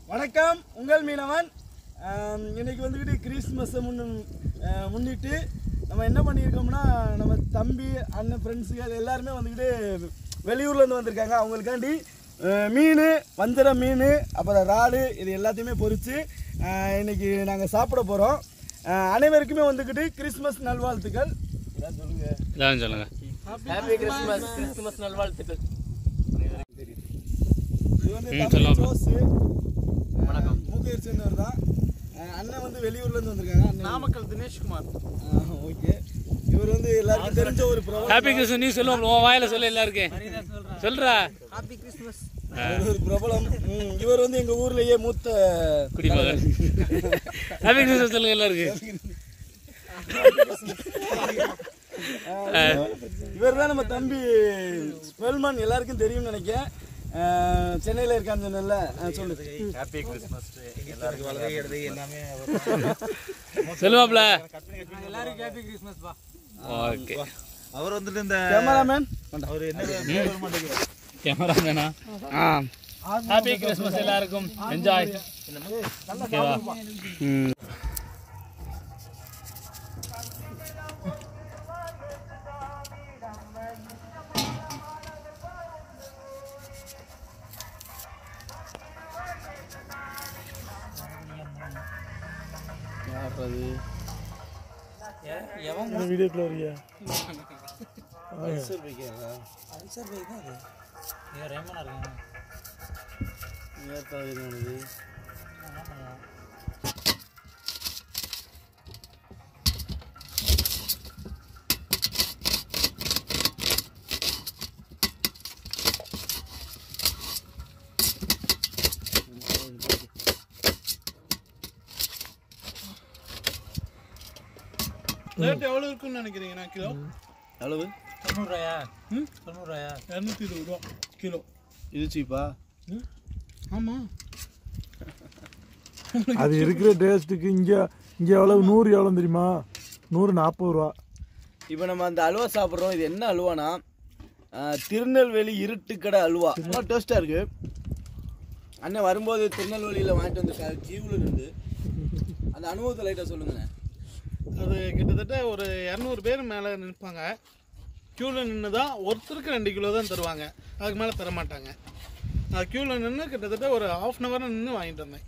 வணக்கம் உங்கள் மீனவன் ஆம், இன்னைக்கு வந்துக்கிட்டு கிறிஸ்மஸை முன் அஹ், முன்னிட்டு நம்ம என்ன பண்ணியிருக்கோம்னா நம்ம தம்பி அண்ணன் ஃப்ரெண்ட்ஸுகள் எல்லாருமே வந்துக்கிட்டு வெளியூர்லேருந்து வந்திருக்காங்க அவங்களுக்காண்டி அஹ், மீன் வஞ்சர மீன் அப்புறம் இறாலு இது எல்லாத்தையுமே பொரித்து இன்னைக்கு நாங்கள் சாப்பிட போகிறோம் அனைவருக்குமே வந்துக்கிட்டு கிறிஸ்மஸ் நல்வாழ்த்துக்கள் இதான் சொல்லுங்க எல்லாரும் சொல்லுங்க ஹாப்பி கிறிஸ்மஸ் கிறிஸ்துமஸ் நல்வாழ்த்துக்கள் இது வந்து ம், தம்பி சொல்லலாம். ஜோஸு வணக்கம். மூக்கையர் சேர்ந்தவர் தான் அஹ், அண்ணன் வந்து வெளியூர்லேருந்து வந்திருக்காங்க அண்ணன் நாமக்கல் தினேஷ்குமார் ஓகே இவர் வந்து எல்லாருக்கும் தெரிஞ்ச ஒரு பிரபலம் ஹாப்பி கிறிஸ்மஸ் நீ சொல்லுவோம் உன் வாயில சொல்ல எல்லாருக்கும் சொல்றா ஹாப்பி கிறிஸ்மஸ் இவர் ஒரு பிரபலம் ம், இவர் வந்து எங்க ஊர்லயே மூத்த குடிமகன் ஹாப்பி கிறிஸ்மஸ் சொல்லுங்க எல்லாருக்கும் இவர் தான் நம்ம தம்பி ஸ்மெல்மான் எல்லாருக்கும் தெரியும்னு நினைக்கிறேன் அஹ், சென்னையில இருக்கான்னு சொன்னல சொல்லு ஹாப்பி கிறிஸ்மஸ் எல்லாருக்கும் வளர்கிறது எல்லாமே சொல்லுவாப்ல எல்லாருக்கும் ஹாப்பி கிறிஸ்மஸ் பா ஓகே அவர் வந்துட்டு இந்த கேமராமேன் அவர் என்ன வர மாட்டேங்கிறார் கேமராமேனா ஹாப்பி கிறிஸ்மஸ் எல்லாருக்கும் என்ஜாய் ஓகேவா வீடியோக்குள்ள வரியா ரேட் எவ்வளவு இருக்குன்னு நினைக்கிறீங்கண்ணா கிலோ அளவு தொண்ணூறுவாயா ம் தொண்ணூறுவாயா இரநூத்தி இருபது ரூபா கிலோ இது சீப்பா ஆமா அது இருக்கிற டேஸ்ட்டுக்கு இங்கே இங்கே எவ்வளவு நூறு எவ்வளோ தெரியுமா நூறு நாற்பது ரூபா இப்போ நம்ம அந்த அல்வா சாப்பிட்றோம் இது என்ன அல்வானா அஹ், திருநெல்வேலி இருட்டுக்கடை அல்வா நல்லா டேஸ்ட்டாக இருக்கு அண்ணன் வரும்போது திருநெல்வேலியில் வாங்கிட்டு வந்திருக்காரு கியூவில் இருந்து அந்த அனுபவத்தை லைட்டாக சொல்லுங்கண்ணே அது கிட்டத்தட்ட ஒரு இரநூறு பேர் மேலே நிற்பாங்க க்யூவில் நின்று தான் ஒருத்தருக்கு ரெண்டு கிலோ தான் தருவாங்க அதுக்கு மேலே தர மாட்டாங்க அது க்யூவில் நின்று கிட்டத்தட்ட ஒரு ஹாஃப் அன் ஹவர் நின்று வாங்கிட்டு வந்தேன்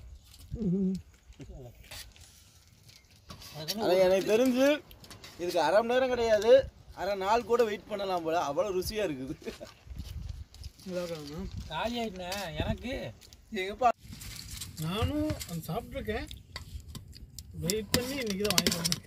அது எனக்கு தெரிஞ்சு இதுக்கு அரை மணி நேரம் கிடையாது அரை நாள் கூட வெயிட் பண்ணலாம் போல அவ்வளோ ருசியாக இருக்குது இதாக்கணும். காலி ஆயிட்டேன் எனக்கு எங்கப்பா நானும் அது சாப்பிட்ருக்கேன் வெயிட் பண்ணி இன்னைக்கு தான் வாங்கிட்டு வந்தேன்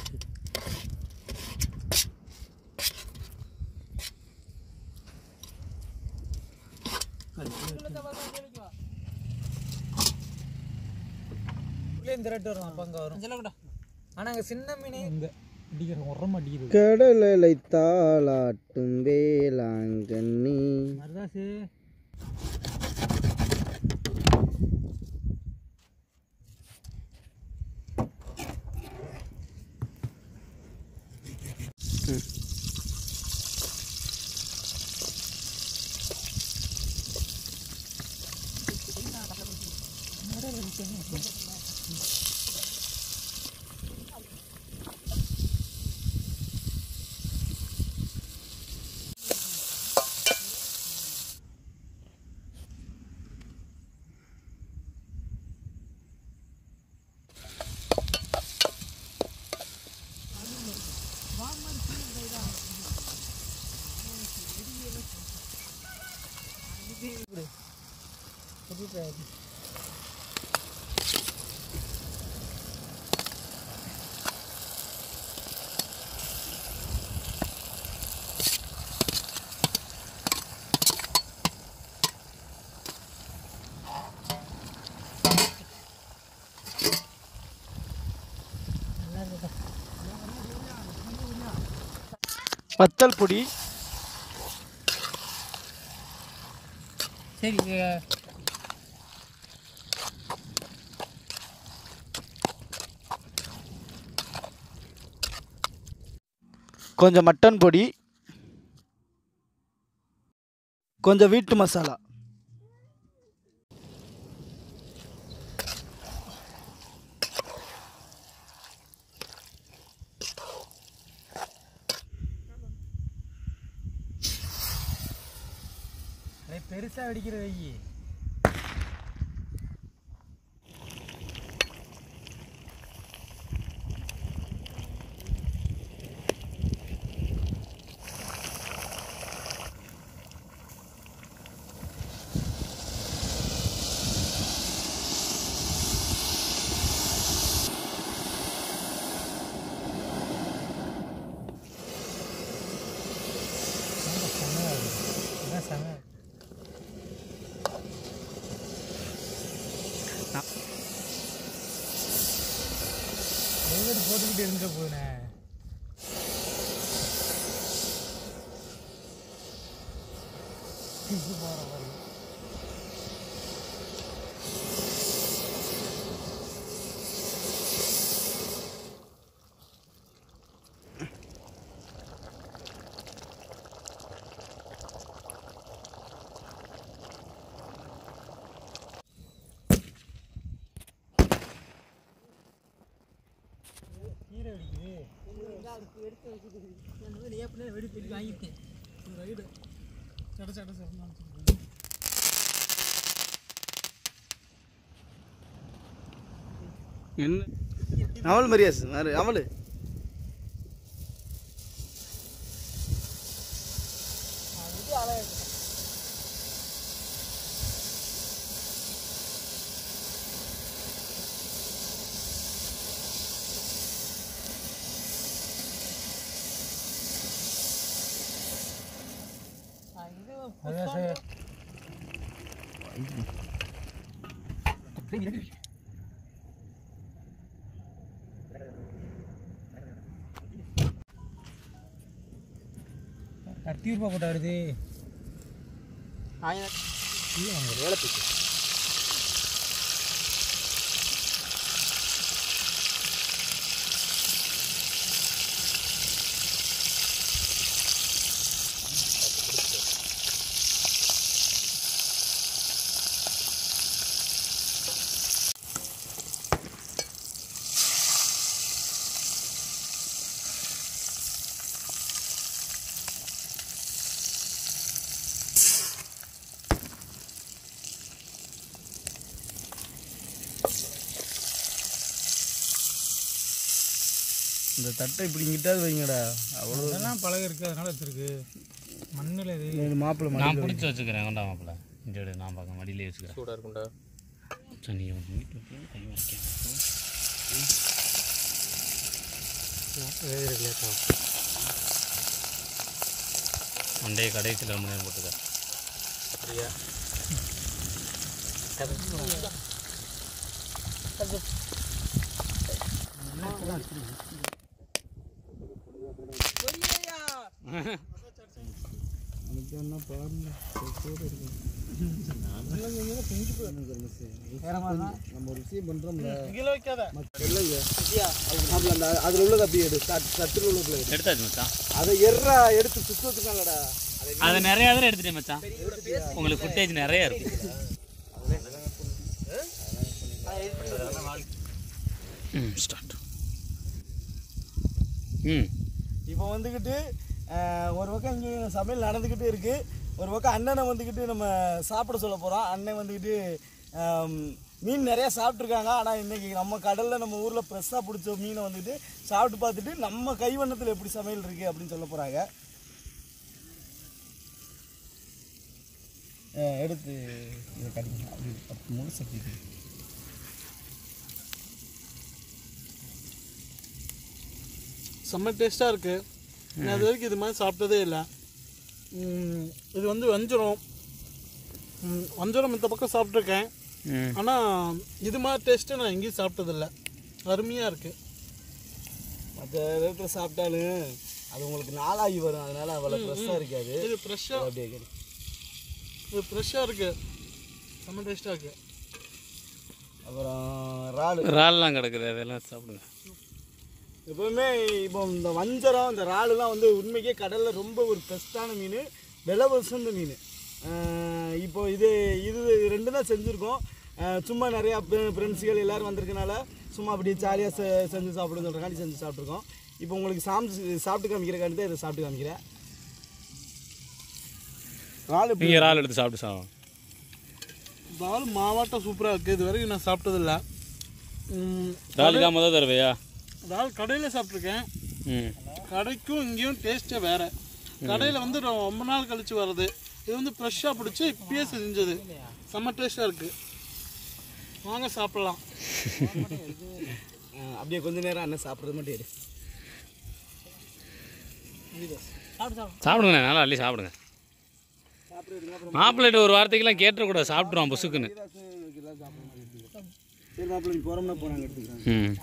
இந்த ரேட் வரும் அப்போ அங்கே வரும் சொல்லக்கூடா ஆனால் அங்கே சின்ன மீன் இந்த அடிக்கிற உரம் அடிக்கிறது கடலை தாளாட்டும் வேளாங்கண்ணி மருதாசு வத்தல் பொடி சரி கொஞ்சம் மட்டன் பொடி கொஞ்சம் வீட்டு மசாலா பெருசாக வெடிக்கிற வெயி செம ஹெல்மெட் போட்டுக்கிட்டு இருந்த போனேன் போகிற மாதிரி கீரை வெடிக்குது வெடித்து வாங்கிட்டேன் ரைடு சட சட சட என்ன அமல் மரியாஸ் அமல் அதான் சார் கத்தி ரூபா போட்டா வருது இந்த தட்டை இப்படி இங்கிட்டாவது வைங்கடா அவ்வளோ அதெல்லாம் பழக இருக்கு அதனால வச்சிருக்கு மண்ணில் இது இது மாப்பிள்ளை நான் பிடிச்சி வச்சுக்கிறேன் கொண்டா மாப்பிள்ள இந்த இடம் நான் பார்க்க மடியிலே வச்சுக்கிறேன் சூடாக இருக்கும்டா சரி நீ வந்து வீட்டுல போய் கை வரைக்கும் மண்டே கடைசியில் ரொம்ப நேரம் போட்டுக்க அப்படியா நம்ம ஒரு விஷயம் பண்ணுறோம்ல கீழே வைக்காத அந்த அதில் உள்ளது அப்படியே எடு சட்டில் உள்ளதுல எடு எடுத்தாச்சு மச்சான் அதை எர்றா எடுத்து சுத்தத்துக்காலடா அதை நிறையா தடவை எடுத்துட்டேன் மச்சான் உங்களுக்கு ஃபுட்டேஜ் நிறைய இருக்கு ம் ஸ்டார்ட் ம் இப்போ வந்துக்கிட்டு அஹ், ஒரு பக்கம் இங்கே சமையல் நடந்துக்கிட்டு இருக்கு ஒரு பக்கம் அண்ணனை வந்துக்கிட்டு நம்ம சாப்பிட சொல்ல போகிறோம் அண்ணன் வந்துக்கிட்டு ஆம், மீன் நிறையா சாப்பிட்ருக்காங்க ஆனால் இன்னைக்கு நம்ம கடலில் நம்ம ஊரில் ஃப்ரெஷ்ஷாக பிடிச்ச மீனை வந்துட்டு சாப்பிட்டு பார்த்துட்டு நம்ம கைவண்ணத்தில் எப்படி சமையல் இருக்குது அப்படின்னு சொல்ல போகிறாங்க எடுத்து இதை கடிங்க அப்படி அப்படி முழு சக்தி செம்ம டேஸ்ட்டாக இருக்குது நான் இது வரைக்கும் இது மாதிரி சாப்பிட்டதே இல்லை ம், இது வந்து வஞ்சரம் ம், வஞ்சரம் இந்த பக்கம் சாப்பிட்ருக்கேன் ம் ஆனால் இது மாதிரி டேஸ்ட்டு நான் எங்கேயும் சாப்பிட்டதில்ல அருமையாக இருக்குது மற்ற விதத்தில் சாப்பிட்டாலும் அது உங்களுக்கு நாளாகி வரும் அதனால அவ்வளோ ஃப்ரெஷ்ஷாக இருக்காது இது ஃப்ரெஷ்ஷாக அப்படியே கடி இது ஃப்ரெஷ்ஷாக இருக்குது செம்ம டேஸ்ட்டாக இருக்குது அப்புறம் இறால் இறால்லாம் கிடக்குது அதெல்லாம் சாப்பிடுங்க எப்பவுமே இப்போ இந்த வஞ்சரம் இந்த இறாலுலாம் வந்து உண்மைக்கே கடலில் ரொம்ப ஒரு பெஸ்ட்டான மீன் விலை வசந்த மீன் ஆஹ் இப்போ இது இது ரெண்டு தான் செஞ்சுருக்கோம் ஆஹ் சும்மா நிறையா ஃப்ரெண்ட்ஸுகள் எல்லோரும் வந்திருக்கனால சும்மா அப்படியே ஜாலியாக செ செஞ்சு சாப்பிடுன்னு சொல்கிறக்காண்டி செஞ்சு சாப்பிட்ருக்கோம் இப்போ உங்களுக்கு சாப்பிட்டு சாப்பிட்டு காமிக்கிறக்காண்டி தான் இதை சாப்பிட்டு காமிக்கிறேன் இறால் எப்படி நீங்கள் இறால் எடுத்து சாப்பிட்டு சாப்பிடும் இறால் மாவாட்டம் சூப்பராக இருக்குது இது வரைக்கும் நான் சாப்பிட்டதில்ல ம், இறாலுக்கா முதல் தடவையா இறால் கடையில் சாப்பிட்ருக்கேன் ம் கடைக்கும் இங்கேயும் டேஸ்ட்டே வேறு கடையில் வந்து ரொம்ப நாள் கழிச்சு வர்றது இது வந்து ஃப்ரெஷ்ஷாக பிடிச்சி இப்பயே செஞ்சது செம்ம டேஸ்ட்டாக இருக்குது வாங்க சாப்பிட்லாம் ஆ, அப்படியே கொஞ்ச நேரம் அண்ணன் சாப்பிட்றது மட்டும் எடு சாப்பிடுங்கண்ணே நல்லா அள்ளி சாப்பிடுங்க மாப்பிள்ளைட்டு ஒரு வார்த்தைக்கெல்லாம் கேட்டுறக்கூடாது சாப்பிட்ருவான் புசுக்குன்னு சரி மாப்பிள்ளை நீ போகிறோம்னா போனாங்க எடுத்துக்கிறேன் ம்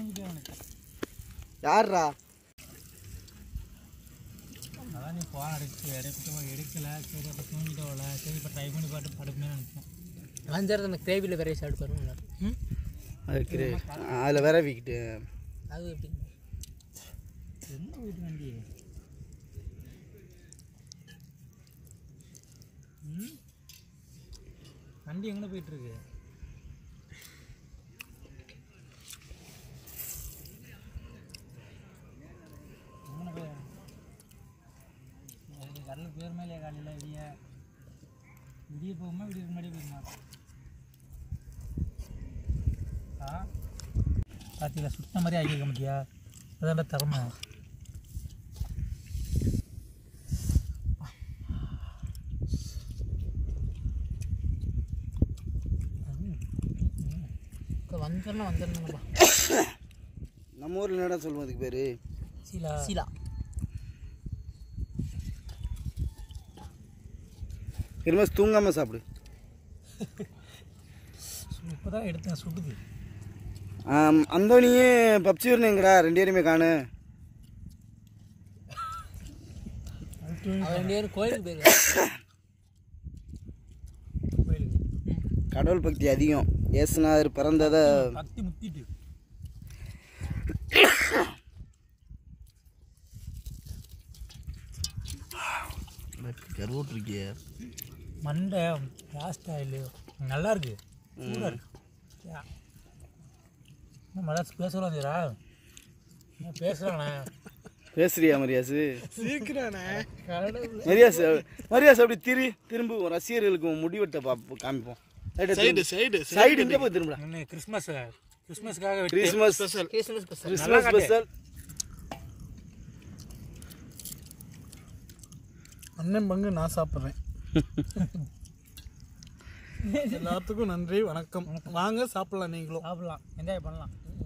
யார்ரா அதான் நீ போன எடுத்து எடுத்து எடுக்கல சரி அப்போ தூங்கிட்டோம்ல சரி இப்போ ட்ரை பண்ணி பார்த்து படுப்பேன்னு நினச்சேன் அஞ்சாயிரம் அந்த கிரேவியில் வேற சாப்பிட்டு பாருங்க ம் அது கிரே அதில் வேற வீக்கிட்டு அது எப்படி என்ன வீட்டு வண்டி ம் வண்டி எங்கே போயிட்டு இருக்கு எங்கன போய் அது கடலுக்கு பேர் மேலே காலையில் விடிய விடிய போகுமா விடிய முன்னாடி போகுமா ஆ பார்த்தீங்களா சுத்த மாதிரி ஆகியிருக்க மாட்டியா அதான் திறமை வந்துடணும் வந்துடணும்ப்பா நம்ம ஊரில் என்னடா சொல்லுவோம் அதுக்கு பேர் சீலா சீலா திரும்ப தூங்காமல் சாப்பிடு இப்போ தான் எடுத்தேன் சுடுது ஆம், அந்தோனியே பப்ஜி வரணுங்கடா ரெண்டு பேருமே காணு அவன் ரெண்டு பேரும் கோயிலுக்கு போயிருக்கான் கோயிலுக்கு கடவுள் பக்தி அதிகம் ஏசுநாதர் பிறந்ததை பக்தி முத்திட்டு கருவூட்டிருக்கிய மண்டை லாஸ்ட் ஆயில் நல்லா இருக்கு சூடாக இருக்கு யா. என்ன மழை பேசுகிறாங்களா பேசுகிறாங்கண்ணே பேசுறியா மரியாசு சீக்கிரண்ணே மரியாஸ் மரியாஸ் அப்படி திரி திரும்ப உன் ரசிகர்களுக்கு உன் முடிவெட்ட பாப்போம் காமிப்போம் சைடு சைடு சைடு இங்கே போய் திரும்புடா இன்னும் கிறிஸ்மஸ் கிறிஸ்மஸ்க்காக வெட்டி Christmas special Christmas special Christmas special அண்ணன் பங்கு நான் சாப்பிட்றேன் எல்லாத்துக்கும் நன்றி வணக்கம் வாங்க சாப்பிடலாம் நீங்களும் சாப்பிடலாம் என்ஜாய் பண்ணலாம்